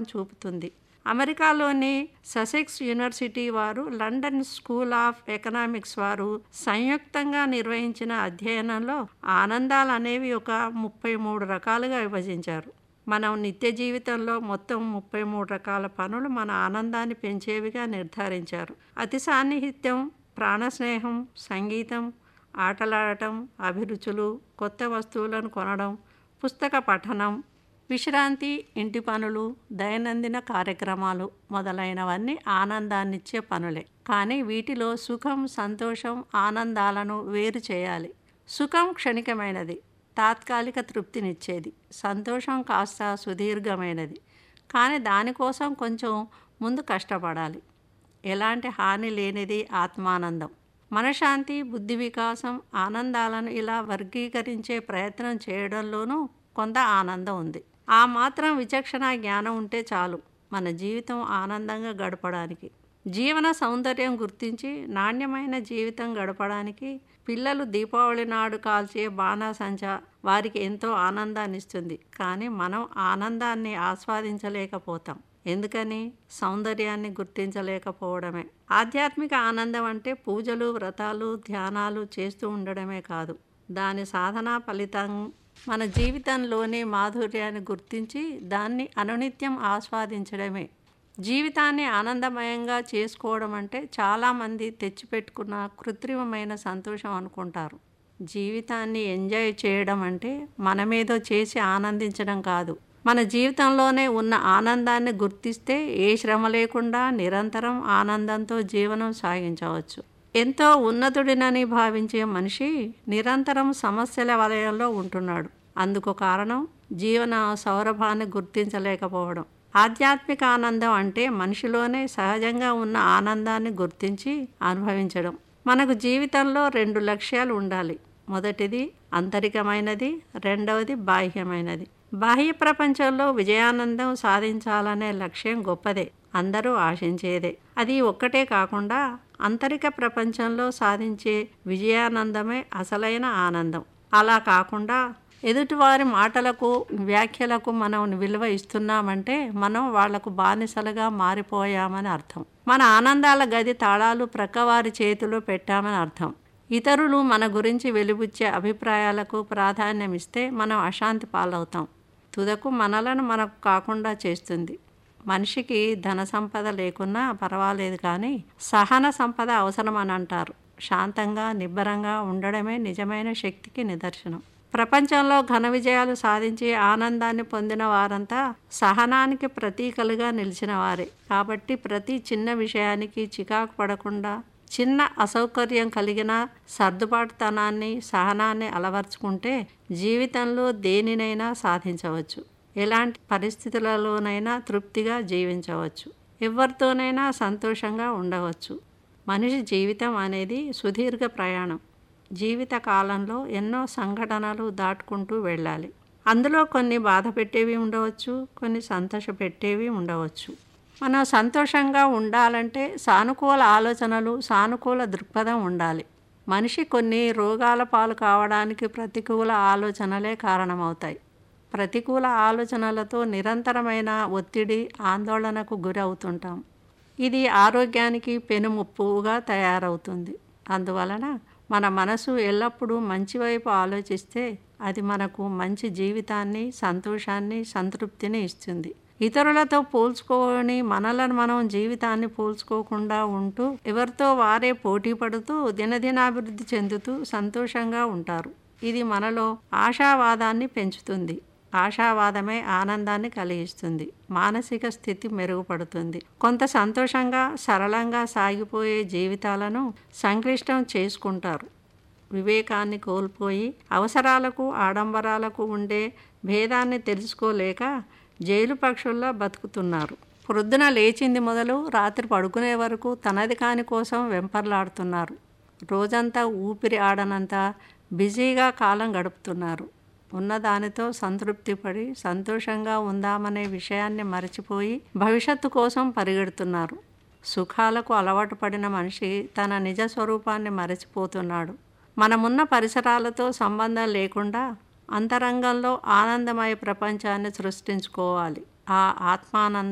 చూపుతుంది అమెరికాలోని Sussex university వారు లండన్ స్కూల్ ఆఫ్ ఎకనామిక్స్ వారు సంయుక్తంగా నిర్వహించిన అధ్యయనంలో ఆనందాలు అనేవి ఒక ముప్పై మూడు రకాలుగా విభజించారు మనం నిత్య జీవితంలో మొత్తం ముప్పై మూడు రకాల పనులు మన ఆనందాన్ని పెంచేవిగా నిర్ధారించారు అతి సాన్నిహిత్యం ప్రాణస్నేహం సంగీతం ఆటలాడటం అభిరుచులు కొత్త వస్తువులను కొనడం పుస్తక పఠనం విశ్రాంతి ఇంటి పనులు దైనందిన కార్యక్రమాలు మొదలైనవన్నీ ఆనందాన్నిచ్చే పనులే కానీ వీటిలో సుఖం సంతోషం ఆనందాలను వేరు చేయాలి సుఖం క్షణికమైనది తాత్కాలిక తృప్తినిచ్చేది సంతోషం కాస్త సుదీర్ఘమైనది కానీ దానికోసం కొంచెం ముందు కష్టపడాలి ఎలాంటి హాని లేనిది ఆత్మానందం మనశాంతి బుద్ధి వికాసం ఆనందాలను ఇలా వర్గీకరించే ప్రయత్నం చేయడంలోనూ కొంత ఆనందం ఉంది ఆ మాత్రం విచక్షణ జ్ఞానం ఉంటే చాలు మన జీవితం ఆనందంగా గడపడానికి జీవన సౌందర్యం గుర్తించి నాణ్యమైన జీవితం గడపడానికి పిల్లలు దీపావళి నాడు కాల్చే బాణాసంచ వారికి ఎంతో ఆనందాన్ని ఇస్తుంది కానీ మనం ఆనందాన్ని ఆస్వాదించలేకపోతాం ఎందుకని సౌందర్యాన్ని గుర్తించలేకపోవడమే ఆధ్యాత్మిక ఆనందం అంటే పూజలు వ్రతాలు ధ్యానాలు చేస్తూ ఉండడమే కాదు దాని సాధన ఫలితం మన జీవితంలోని మాధుర్యాన్ని గుర్తించి దాన్ని అనునిత్యం ఆస్వాదించడమే జీవితాన్ని ఆనందమయంగా చేసుకోవడం అంటే చాలామంది తెచ్చిపెట్టుకున్న కృత్రిమమైన సంతోషం అనుకుంటారు జీవితాన్ని ఎంజాయ్ చేయడం అంటే మనమేదో చేసి ఆనందించడం కాదు మన జీవితంలోనే ఉన్న ఆనందాన్ని గుర్తిస్తే ఏ శ్రమ లేకుండా నిరంతరం ఆనందంతో జీవనం సాగించవచ్చు ఎంతో ఉన్నతుడినని భావించే మనిషి నిరంతరం సమస్యల వలయంలో ఉంటున్నాడు అందుకు కారణం జీవన సౌరభాన్ని గుర్తించలేకపోవడం ఆధ్యాత్మిక ఆనందం అంటే మనిషిలోనే సహజంగా ఉన్న ఆనందాన్ని గుర్తించి అనుభవించడం మనకు జీవితంలో రెండు లక్ష్యాలు ఉండాలి మొదటిది అంతరికమైనది రెండవది బాహ్యమైనది బాహ్య ప్రపంచంలో విజయానందం సాధించాలనే లక్ష్యం గొప్పదే అందరూ ఆశించేదే అది ఒక్కటే కాకుండా అంతరిక ప్రపంచంలో సాధించే విజయానందమే అసలైన ఆనందం అలా కాకుండా ఎదుటివారి మాటలకు వ్యాఖ్యలకు మనం విలువ ఇస్తున్నామంటే మనం వాళ్లకు బానిసలుగా మారిపోయామని అర్థం మన ఆనందాల గది తాళాలు ప్రక్కవారి చేతిలో పెట్టామని అర్థం ఇతరులు మన గురించి వెలుబుచ్చే అభిప్రాయాలకు ప్రాధాన్యం ఇస్తే మనం అశాంతి పాలవుతాం తుదకు మనలను మనకు కాకుండా చేస్తుంది మనిషికి ధన సంపద లేకున్నా పర్వాలేదు కానీ సహన సంపద అవసరం అని అంటారు శాంతంగా నిబ్బరంగా ఉండడమే నిజమైన శక్తికి నిదర్శనం ప్రపంచంలో ఘన విజయాలు సాధించి ఆనందాన్ని పొందిన వారంతా సహనానికి ప్రతీకలుగా నిలిచిన వారే కాబట్టి ప్రతి చిన్న విషయానికి చికాకు పడకుండా చిన్న అసౌకర్యం కలిగిన సర్దుబాటుతనాన్ని సహనాన్ని అలవర్చుకుంటే జీవితంలో దేనినైనా సాధించవచ్చు ఎలాంటి పరిస్థితులలోనైనా తృప్తిగా జీవించవచ్చు ఎవరితోనైనా సంతోషంగా ఉండవచ్చు మనిషి జీవితం అనేది సుదీర్ఘ ప్రయాణం జీవిత కాలంలో ఎన్నో సంఘటనలు దాటుకుంటూ వెళ్ళాలి అందులో కొన్ని బాధ పెట్టేవి ఉండవచ్చు కొన్ని సంతోష పెట్టేవి ఉండవచ్చు మనం సంతోషంగా ఉండాలంటే సానుకూల ఆలోచనలు సానుకూల దృక్పథం ఉండాలి మనిషి కొన్ని రోగాల పాలు కావడానికి ప్రతికూల ఆలోచనలే కారణమవుతాయి ప్రతికూల ఆలోచనలతో నిరంతరమైన ఒత్తిడి ఆందోళనకు గురవుతుంటాం ఇది ఆరోగ్యానికి పెనుముప్పుగా తయారవుతుంది అందువలన మన మనసు ఎల్లప్పుడూ మంచి వైపు ఆలోచిస్తే అది మనకు మంచి జీవితాన్ని సంతోషాన్ని సంతృప్తిని ఇస్తుంది ఇతరులతో పోల్చుకొని మనలను మనం జీవితాన్ని పోల్చుకోకుండా ఉంటూ ఎవరితో వారే పోటీ పడుతూ దినదినాభివృద్ధి చెందుతూ సంతోషంగా ఉంటారు ఇది మనలో ఆశావాదాన్ని పెంచుతుంది ఆశావాదమే ఆనందాన్ని కలిగిస్తుంది మానసిక స్థితి మెరుగుపడుతుంది కొంత సంతోషంగా సరళంగా సాగిపోయే జీవితాలను సంక్లిష్టం చేసుకుంటారు వివేకాన్ని కోల్పోయి అవసరాలకు ఆడంబరాలకు ఉండే భేదాన్ని తెలుసుకోలేక జైలు పక్షుల్లా బతుకుతున్నారు ప్రొద్దున లేచింది మొదలు రాత్రి పడుకునే వరకు తనది కాని కోసం వెంపర్లాడుతున్నారు రోజంతా ఊపిరి ఆడనంత బిజీగా కాలం గడుపుతున్నారు ఉన్నదానితో సంతృప్తి పడి సంతోషంగా ఉందామనే విషయాన్ని మరచిపోయి భవిష్యత్తు కోసం పరిగెడుతున్నారు సుఖాలకు అలవాటు పడిన మనిషి తన నిజ స్వరూపాన్ని మరచిపోతున్నాడు మనమున్న పరిసరాలతో సంబంధం లేకుండా అంతరంగంలో ఆనందమయ ప్రపంచాన్ని సృష్టించుకోవాలి ఆ ఆత్మానంద